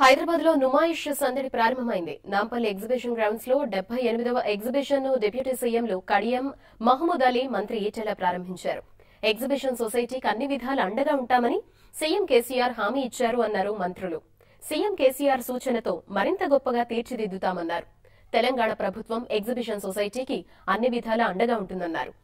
హైదరాబాద్ లో నుమాయిష్ సందడి ప్రారంభమైంది నాంపల్లి ఎగ్జిబిషన్ గ్రౌండ్స్ లో డెబ్బై ఎనిమిదవ ఎగ్జిబిషన్ ను డిప్యూటీ సీఎంలు కడియం మహమూద్ అలీ మంత్రి ఈటెల ప్రారంభించారు ఎగ్జిబిషన్ సొసైటీకి అన్ని విధాల అండగా ఉంటామని సీఎం కేసీఆర్ హామీ ఇచ్చారు అన్నారు మంత్రులు సీఎం కేసీఆర్ సూచనతో మరింత గొప్పగా తీర్చిదిద్దుతామన్నారు తెలంగాణ ప్రభుత్వం ఎగ్జిబిషన్ సొసైటీకి అన్ని విధాలా అండగా ఉంటుందన్నారు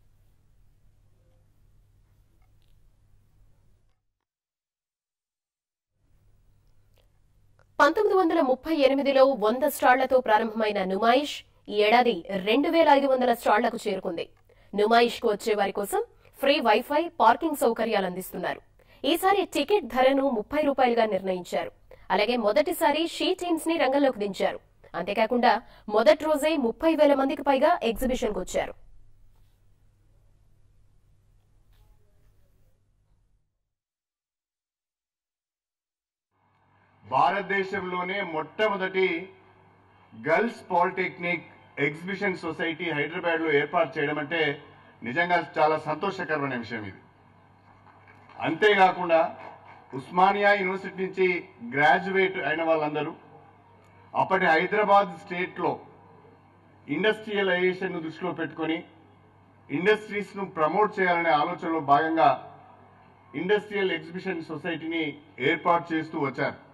పంతొమ్మిది వందల ముప్పై ఎనిమిదిలో వంద స్టాళ్లతో ప్రారంభమైన నుమాయిష్ ఈ ఏడాది రెండు వేల ఐదు వందల స్టాళ్లకు చేరుకుంది నుమాయిష్ కు వచ్చే వారి కోసం ఫ్రీ వైఫై పార్కింగ్ సౌకర్యాలు అందిస్తున్నారు ఈసారి టికెట్ ధరను ముప్పై రూపాయలుగా నిర్ణయించారు అలాగే మొదటిసారి షీ టీమ్స్ ని రంగంలోకి దించారు అంతేకాకుండా మొదటి రోజే ముప్పై వేల మందికి పైగా ఎగ్జిబిషన్ కు వచ్చారు భారతదేశంలోనే మొట్టమొదటి girls polytechnic exhibition society Hyderabad లో ఏర్పాటు చేయడం అంటే నిజంగా చాలా సంతోషకరమైన విషయం ఇది అంతేకాకుండా ఉస్మానియా యూనివర్సిటీ నుంచి గ్రాడ్యుయేట్ అయిన వాళ్ళందరూ అప్పటి హైదరాబాద్ స్టేట్లో ఇండస్ట్రియలైజేషన్ ను దృష్టిలో పెట్టుకొని ఇండస్ట్రీస్ ను ప్రమోట్ చేయాలనే ఆలోచనలో భాగంగా ఇండస్ట్రియల్ ఎగ్జిబిషన్ సొసైటీని ఏర్పాటు చేస్తూ వచ్చారు